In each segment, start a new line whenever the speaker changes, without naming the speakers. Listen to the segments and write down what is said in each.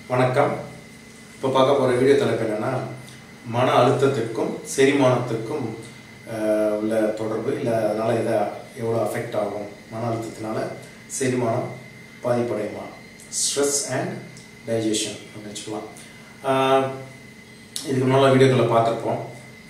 வணக்கம் இப்போ பார்க்க போகிற வீடியோ தலைப்பு என்னென்னா மன அழுத்தத்திற்கும் செரிமானத்திற்கும் அஹ், உள்ள தொடர்பு இல்லை அதனால் எதை எவ்வளோ அஃபெக்ட் ஆகும் மன அழுத்தத்தினால செரிமானம் பாதிப்படையுமா ஸ்ட்ரெஸ் அண்ட் டைஜஷன் அப்படின்னு வச்சுக்கலாம் அஹ், இதுக்கு முன்னால் வீடியோக்களை பார்த்துருப்போம்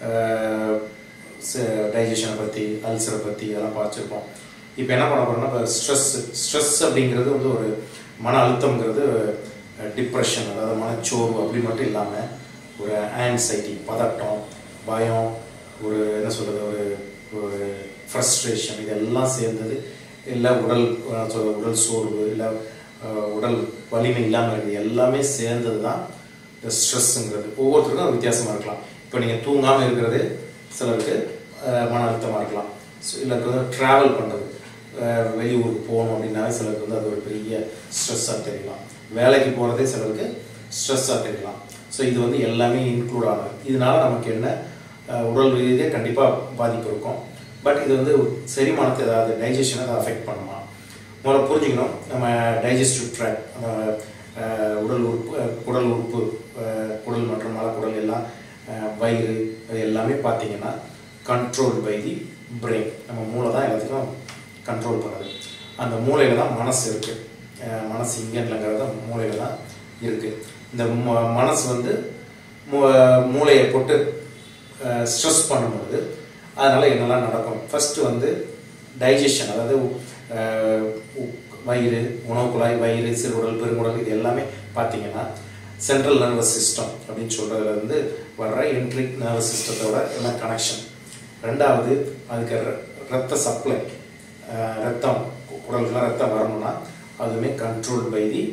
டைஜஷனை பற்றி அல்சரை பற்றி இதெல்லாம் பார்த்துருப்போம் இப்போ என்ன பண்ண போகிறோம்னா இப்போ ஸ்ட்ரெஸ் ஸ்ட்ரெஸ் அப்படிங்கிறது வந்து ஒரு மன அழுத்தம்ங்கிறது டிப்ரெஷன் அதாவது மனச்சோர்வு அப்படி மட்டும் இல்லாமல் ஒரு ஆன்சைட்டி பதட்டம் பயம் ஒரு என்ன சொல்கிறது ஒரு ஒரு ஃப்ரஸ்ட்ரேஷன் இதெல்லாம் சேர்ந்தது இல்லை உடல் அஹ், சொல்ற உடல் சோர்வு இல்லை அஹ், உடல் வலிமை இல்லாமல் இருக்குது எல்லாமே சேர்ந்தது தான் இந்த ஸ்ட்ரெஸ்ஸுங்கிறது ஒவ்வொருத்தருக்கும் அது வித்தியாசமாக இருக்கலாம் இப்போ நீங்கள் தூங்காமல் இருக்கிறது சிலருக்கு அஹ், மன அழுத்தமாக இருக்கலாம் சிலருக்கு வந்து ட்ராவல் பண்ணுறது வெளியூருக்கு போகணும் அப்படின்னாவே சிலருக்கு வந்து அது ஒரு பெரிய ஸ்ட்ரெஸ்ஸாக தெரியலாம் வேலைக்கு போகிறதே சிலருக்கு ஸ்ட்ரெஸ்ஸாக தெரியலாம் ஸோ இது வந்து எல்லாமே இன்க்ளூட் ஆகுது இதனால நமக்கு என்ன அஹ், உடல் ரீதியாக கண்டிப்பாக பாதிப்பு இருக்கும் பட் இது வந்து செரிமானத்தை ஏதாவது டைஜஷனை அதை அஃபெக்ட் பண்ணுமா முதல்ல புரிஞ்சுக்கணும் நம்ம டைஜஸ்டிவ் ட்ராக் அந்த அஹ், உடல் உறுப்பு அஹ், குடல் உறுப்பு அஹ், குடல் மற்றும் மலக்குடல் எல்லாம் அஹ், வயிறு அது எல்லாமே பார்த்தீங்கன்னா கண்ட்ரோல் பை தி பிரெயின் நம்ம மூளை தான் எல்லாத்துக்கும் கண்ட்ரோல் பண்ணுது அந்த மூளையில் தான் மனசு இருக்குது மனசு இங்கேங்கிறத மூளையில் தான் இருக்குது இந்த ம- மனசு வந்து மூ- மூளையை போட்டு ஸ்ட்ரெஸ் பண்ணும்போது அதனால் என்னெல்லாம் நடக்கும் ஃபஸ்ட்டு வந்து டைஜஷன் அதாவது அஹ், உ- வயிறு உணவு குழாய் வயிறு சிறுகுடல் பெருங்குடல் இது எல்லாமே பார்த்தீங்கன்னா சென்ட்ரல் நர்வஸ் சிஸ்டம் அப்படின்னு சொல்கிறதுல இருந்து வர்ற என்ட்ரிக் நர்வஸ் சிஸ்டத்தோட எல்லாம் கனெக்ஷன் ரெண்டாவது அதுக்கு ர- ரத்த சப்ளை ரத்தம் கு- குடலுக்குலாம் ரத்தம் வரணும்னா அதுவுமே கண்ட்ரோல் பை தி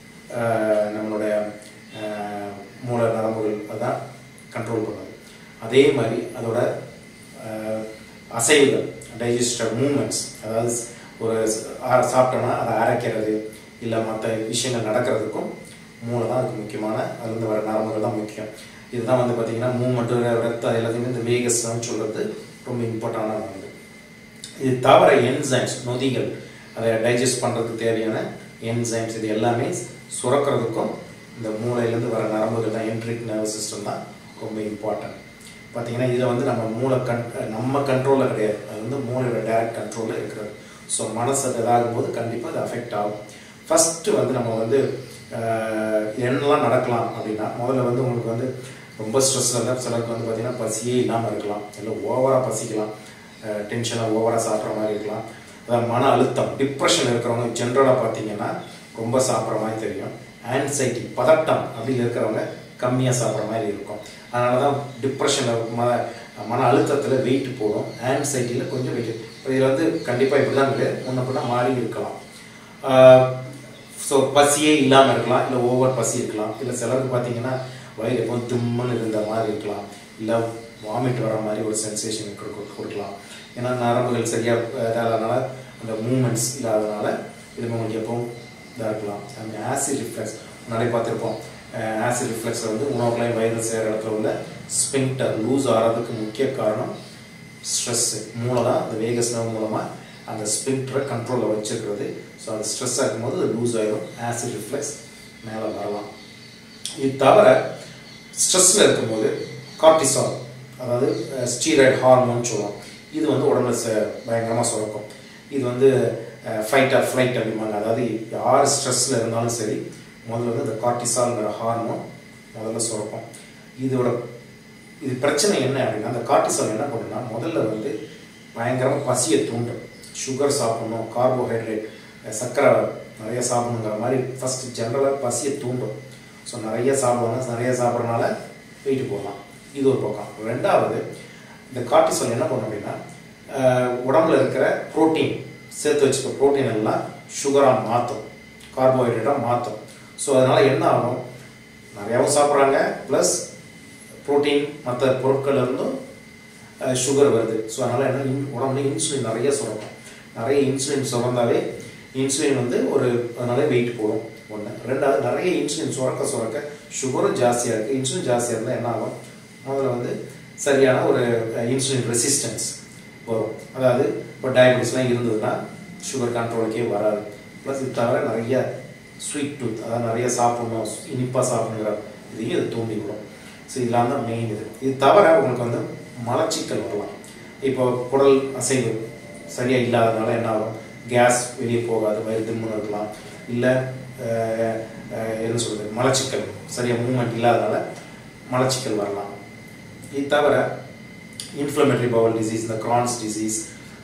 நம்மளுடைய அஹ், மூளை நரம்புகள் அதான் கண்ட்ரோல் பண்ணுது அதே மாதிரி அதோட அஹ், அசைவுகள் டைஜஸ்டர் மூமெண்ட்ஸ் அதாவது ஸ்- ஒரு ஸ்- ஆ- சாப்பிட்டோன்னா அதை அரைக்கிறது இல்லை மற்ற விஷயங்கள் நடக்கிறதுக்கும் மூளை தான் அதுக்கு முக்கியமான அதுலேருந்து வர நரம்புகள் தான் முக்கியம் இதுதான் வந்து பார்த்தீங்கன்னா மூமெண்ட்டு ரத்தம் எல்லாத்தையுமே இந்த வேகஸ்ன்னு சொல்கிறது ரொம்ப இம்பார்ட்டண்டான ஒன்று இது தவிர என்சைம்ஸ் நொதிகள் அதை டைஜஸ்ட் பண்ணுறதுக்கு தேவையான என்சைம்ஸ் இது எல்லாமே சுரக்கிறதுக்கும் இந்த மூளையிலேருந்து வர நரம்புகள் தான் என்ட்ரிக் நர்வஸ் சிஸ்டம் தான் ரொம்ப இம்பார்ட்டன்ட் பார்த்தீங்கன்னா இதில் வந்து நம்ம மூளை கண் நம்ம கண்ட்ரோலில் கிடையாது அது வந்து மூளையோட டைரக்ட் கண்ட்ரோலில் இருக்கிறது ஸோ மனசு அது இதாகும் போது கண்டிப்பாக அது அஃபெக்ட் ஆகும் ஃபஸ்ட்டு வந்து நம்ம வந்து ஆஹ், என்னெல்லாம் நடக்கலாம் அப்படின்னா முதல்ல வந்து உங்களுக்கு வந்து ரொம்ப ஸ்ட்ரெஸ்ஸில் இருந்தால் சிலருக்கு வந்து பார்த்தீங்கன்னா பசியே இல்லாமல் இருக்கலாம் இல்லை ஓவராக பசிக்கலாம் டென்ஷனாக ஓவராக சாப்பிட்ற மாதிரி இருக்கலாம் அதாவது மன அழுத்தம் டிப்ரெஷன் இருக்கிறவங்க ஜென்ரலாக பார்த்தீங்கன்னா ரொம்ப சாப்பிட்ற மாதிரி தெரியும் ஆன்சைட்டி பதட்டம் அப்படி இருக்கிறவங்க கம்மியாக சாப்பிட்ற மாதிரி இருக்கும் அதனால தான் டிப்ரெஷனில் மன மன அழுத்தத்தில் வெயிட் போடும் ஆன்சைட்டியில் கொஞ்சம் வெயிட் இப்போ இதில் வந்து கண்டிப்பாக இப்படி தான் இருக்குது முன்ன பின்ன மாறி இருக்கலாம் ஸோ பசியே இல்லாமல் இருக்கலாம் இல்லை ஓவர் பசி இருக்கலாம் இல்லை சிலருக்கு பார்த்தீங்கன்னா வயிறு எப்போ திம்முன்னு இருந்த மாதிரி இருக்கலாம் இல்லை வாமிட் வர மாதிரி ஒரு சென்சேஷன் கொடுக்கலாம் ஏன்னா நரம்புகள் சரியாக இதாகிறதுனால அந்த மூமெண்ட்ஸ் இல்லாதனால இது உங்களுக்கு எப்பவும் இதாக இருக்கலாம் அந்த ஆசிட் ரிஃப்ளெக்ஸ் முன்னாடி பார்த்துருப்போம் ஆசிட் ரிஃப்ளெக்ஸில் வந்து உணவுகளையும் வயிறு சேர இடத்துல உள்ள ஸ்பிங்டர் லூஸ் ஆகிறதுக்கு முக்கிய காரணம் ஸ்ட்ரெஸ்ஸு மூளை தான் அந்த வேகஸ் நர்வ் மூலமாக அந்த ஸ்பிங்டரை கண்ட்ரோலில் வச்சுருக்கிறது ஸோ அது ஸ்ட்ரெஸ்ஸாக இருக்கும்போது அது லூஸ் ஆகிடும் ஆசிட் ரிஃப்ளெக்ஸ் மேலே வரலாம் இது தவிர ஸ்ட்ரெஸ்ஸில் இருக்கும்போது கார்டிசால் அதாவது ஸ்டீராய்டு ஹார்மோன் சொல்லுவோம் இது வந்து உடம்புல ச- பயங்கரமாக சுரக்கும் இது வந்து ஃபைட் ஆர் ஃப்ளைட் அப்படிம்பாங்க அதாவது யார் ஸ்ட்ரெஸ்ஸில் இருந்தாலும் சரி முதல்ல வந்து இந்த கார்டிசால்ங்கிற ஹார்மோன் முதல்ல சுரக்கும் இதோட இது பிரச்சனை என்ன அப்படின்னா அந்த கார்டிசால் என்ன பண்ணுன்னா முதல்ல வந்து பயங்கரமாக பசியை தூண்டும் சுகர் சாப்பிடணும் கார்போஹைட்ரேட் சர்க்கரை நிறைய சாப்பிடணுங்கிற மாதிரி ஃபர்ஸ்ட் ஜென்ரலாக பசியை தூண்டும் ஸோ நிறைய சாப்பிடுவாங்க நிறைய சாப்பிட்றதுனால வெயிட் போடலாம் இது ஒரு பக்கம் ரெண்டாவது இந்த கார்டிசால் என்ன பண்ணும் அப்படின்னா அஹ், உடம்புல இருக்கிற புரோட்டீன் சேர்த்து வச்சுக்க புரோட்டீன் எல்லாம் சுகராக மாற்றும் கார்போஹைட்ரேட்டாக மாற்றும் ஸோ அதனால் என்ன ஆகும் நிறையாவும் சாப்பிட்றாங்க ப்ளஸ் புரோட்டீன் மற்ற பொருட்கள் இருந்தும் சுகர் வருது ஸோ அதனால் என்ன இன்- உடம்புல இன்சுலின் நிறைய சுரக்கும் நிறைய இன்சுலின் சுரந்தாலே இன்சுலின் வந்து ஒரு அதனால வெயிட் போடும் ஒன்று ரெண்டாவது நிறைய இன்சுலின் சுரக்க சுரக்க சுகரும் ஜாஸ்தியாக இருக்குது இன்சுலின் ஜாஸ்தியாக இருந்தால் என்ன ஆகும் முதல்ல வந்து சரியான ஒரு இன்சுலின் ரெசிஸ்டன்ஸ் வரும் அதாவது இப்போ டயபெட்டிஸ்லாம் இருந்ததுன்னா சுகர் கண்ட்ரோலுக்கே வராது ப்ளஸ் இது தவிர நிறைய ஸ்வீட் டூத் அதாவது நிறைய சாப்பிடணும் இனிப்பாக சாப்பிடுங்கிற இதையும் இது தூண்டி விடும் ஸோ இதெல்லாம் தான் மெயின் இது இது தவிர உங்களுக்கு வந்து மலச்சிக்கல் வரலாம் இப்போ குடல் அசைவு சரியாக இல்லாதனால என்ன ஆகும் கேஸ் வெளியே போகாது வயிறு திம்முன்னு இருக்கலாம் இல்லை என்ன சொல்கிறது மலச்சிக்கல் சரியாக மூவ்மெண்ட் இல்லாதனால மலச்சிக்கல் வரலாம் இது தவிர இன்ஃப்ளமேட்டரி பவல் டிசீஸ் இந்த கிரான்ஸ் டிசீஸ்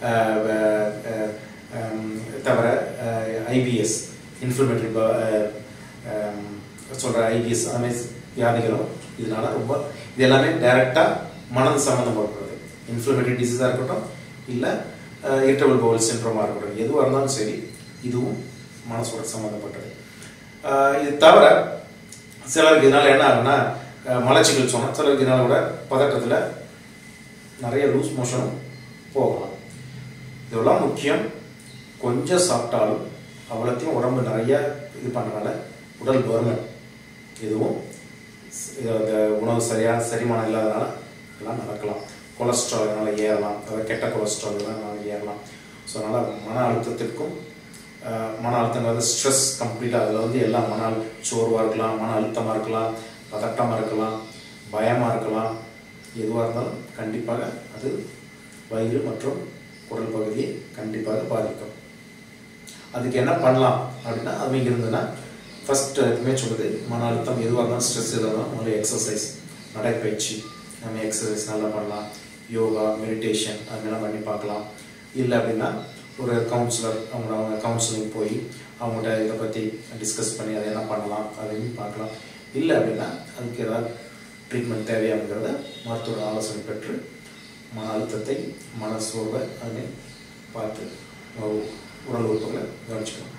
தவிர ஐபிஎஸ் இன்ஃப்ளமேட்டரி சொல்கிற ஐபிஎஸ் அந்த மாதிரி வியாதிகளும் இதனால ரொம்ப இது எல்லாமே டைரெக்டாக மனது சம்மந்தப்படுறது இன்ஃப்ளமேட்டரி டிசீஸாக இருக்கட்டும் இல்லை இரிட்டபிள் பவுல் சின்ட்ரோமாக இருக்கட்டும் எதுவாக இருந்தாலும் சரி இதுவும் மனசோட சம்மந்தப்பட்டது இது தவிர சிலருக்கு இதனால் என்ன ஆகுன்னா மலச்சிக்கல் சொன்னோம் சிலருக்கு இதனால் கூட பதட்டத்தில் நிறைய லூஸ் மோஷனும் போகலாம் இதெல்லாம் முக்கியம் கொஞ்சம் சாப்பிட்டாலும் அவ்வளோத்தையும் உடம்பு நிறைய இது பண்ணுறனால உடல் பருமன் இதுவும் இந்த உணவு சரியாக செரிமானம் இல்லாதனால இதெல்லாம் நடக்கலாம் கொலஸ்ட்ரால் இதனால் ஏறலாம் அதாவது கெட்ட கொலஸ்ட்ரால் இதெல்லாம் ஏறலாம் ஸோ அதனால் மன அழுத்தத்திற்கும் மன அழுத்தங்கிறது ஸ்ட்ரெஸ் கம்ப்ளீட்டாக அதில் வந்து எல்லாம் மன சோர்வாக இருக்கலாம் மன அழுத்தமாக இருக்கலாம் பதட்டமாக இருக்கலாம் பயமாக இருக்கலாம் எதுவாக இருந்தாலும் கண்டிப்பாக அது வயிறு மற்றும் குடல் பகுதியை கண்டிப்பாக பாதிக்கும் அதுக்கு என்ன பண்ணலாம் அப்படின்னா அது இருந்ததுன்னா ஃபர்ஸ்ட் எதுவுமே சொல்லுது மன அழுத்தம் எதுவாக இருந்தாலும் ஸ்ட்ரெஸ் எதுவாக இருந்தாலும் முதல்ல எக்ஸசைஸ் நடைப்பயிற்சி நம்ம எக்ஸசைஸ் நல்லா பண்ணலாம் யோகா மெடிடேஷன் அதெல்லாம் பண்ணி பார்க்கலாம் இல்லை அப்படின்னா ஒரு கவுன்சிலர் அவங்க அவங்க கவுன்சிலிங் போய் அவங்கள்ட்ட இதை பற்றி டிஸ்கஸ் பண்ணி அதை என்ன பண்ணலாம் அதையும் பார்க்கலாம் இல்லை அப்படின்னா அதுக்கு ஏதாவது ட்ரீட்மெண்ட் தேவையாங்கிறத மருத்துவ ஆலோசனை பெற்று மன அழுத்தத்தை மன சோர்வை அதை பார்த்து உடல் உறுப்புகளை கவனிச்சுக்கணும்